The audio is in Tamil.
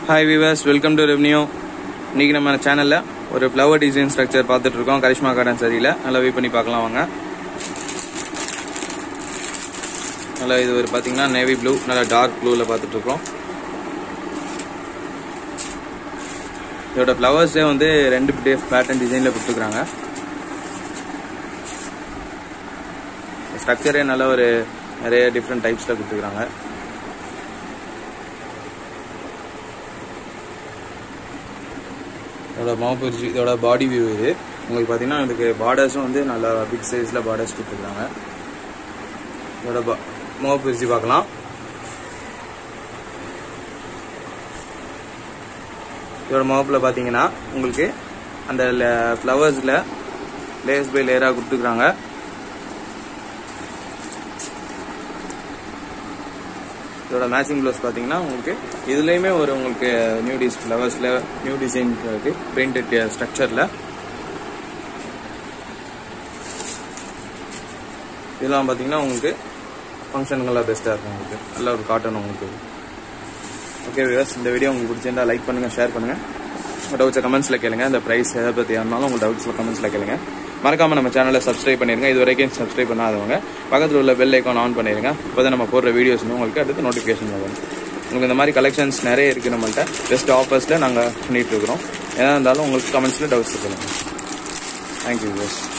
hi viewers welcome to revenue இன்னைக்கு நம்ம சேனலில் ஒரு ஃப்ளவர் டிசைன் ஸ்ட்ரக்சர் பார்த்துட்டு இருக்கோம் கரிஷ்மா கார்டன் சரியில் நல்லா வெயிட் பண்ணி பார்க்கலாம் வாங்க நல்லா இது ஒரு பார்த்தீங்கன்னா நேவி ப்ளூ நல்லா டார்க் ப்ளூவில் பார்த்துட்டு இருக்கோம் இதோட ஃப்ளவர்ஸே வந்து ரெண்டு பேட்டர்ன் டிசைனில் கொடுத்துருக்குறாங்க ஸ்ட்ரக்சரே நல்ல ஒரு நிறைய டிஃப்ரெண்ட் டைப்ஸில் கொடுத்துருக்குறாங்க இதோட மவுபரிசி இதோட பாடி வியூ இது உங்களுக்கு பார்த்தீங்கன்னா இதுக்கு பார்டர்ஸும் வந்து நல்லா பிக் சைஸில் பார்டர்ஸ் கொடுத்துருக்காங்க இதோட பா மவுபரிசி பார்க்கலாம் இதோட மவுப்பில் பார்த்தீங்கன்னா உங்களுக்கு அந்த ஃப்ளவர்ஸில் லேயர்ஸ் பை லேயராக கொடுத்துருக்குறாங்க இதோட மேட்சிங் ப்ளவுஸ் பார்த்தீங்கன்னா உங்களுக்கு இதுலேயுமே ஒரு உங்களுக்கு நியூ டிஸ் ஃப்ளவர்ஸில் நியூ டிசைன் இருக்கு பிரிண்டட் ஸ்ட்ரக்சரில் இதெல்லாம் பார்த்தீங்கன்னா உங்களுக்கு ஃபங்க்ஷனுங்கெல்லாம் பெஸ்ட்டாக இருக்கும் உங்களுக்கு நல்ல ஒரு காட்டன் உங்களுக்கு ஓகே விவர்ஸ் இந்த வீடியோ உங்களுக்கு பிடிச்சிருந்தா லைக் பண்ணுங்கள் ஷேர் பண்ணுங்கள் உங்கள் டவுட்ஸை கமெண்ட்ஸில் கேளுங்க இந்த ப்ரைஸ் எதை பற்றி இருந்தாலும் உங்கள் டவுட்ஸில் கமெண்ட்ஸில் கேளுங்க மறக்காமல் நம்ம சேனலை சப்ஸ்கிரைப் பண்ணிருங்க இது வரைக்கும் சப்ஸ்கிரைப் பண்ணாதவங்க பக்கத்தில் உள்ள பெல் ஐக்கான் ஆன் பண்ணிருங்க இப்போ தான் நம்ம போடுற வீடியோஸ் உங்களுக்கு அடுத்து நோட்டிஃபிகேஷன் வரும் உங்களுக்கு இந்த மாதிரி கலெக்ஷன்ஸ் நிறைய இருக்குது நம்மள்ட்ட பெஸ்ட் ஆஃபர்ஸில் நாங்கள் பண்ணிகிட்டு இருக்கிறோம் எதாக இருந்தாலும் உங்களுக்கு கமெண்ட்ஸில் டவுட்ஸ் சொல்லுங்கள் தேங்க்யூ விவர்ஸ்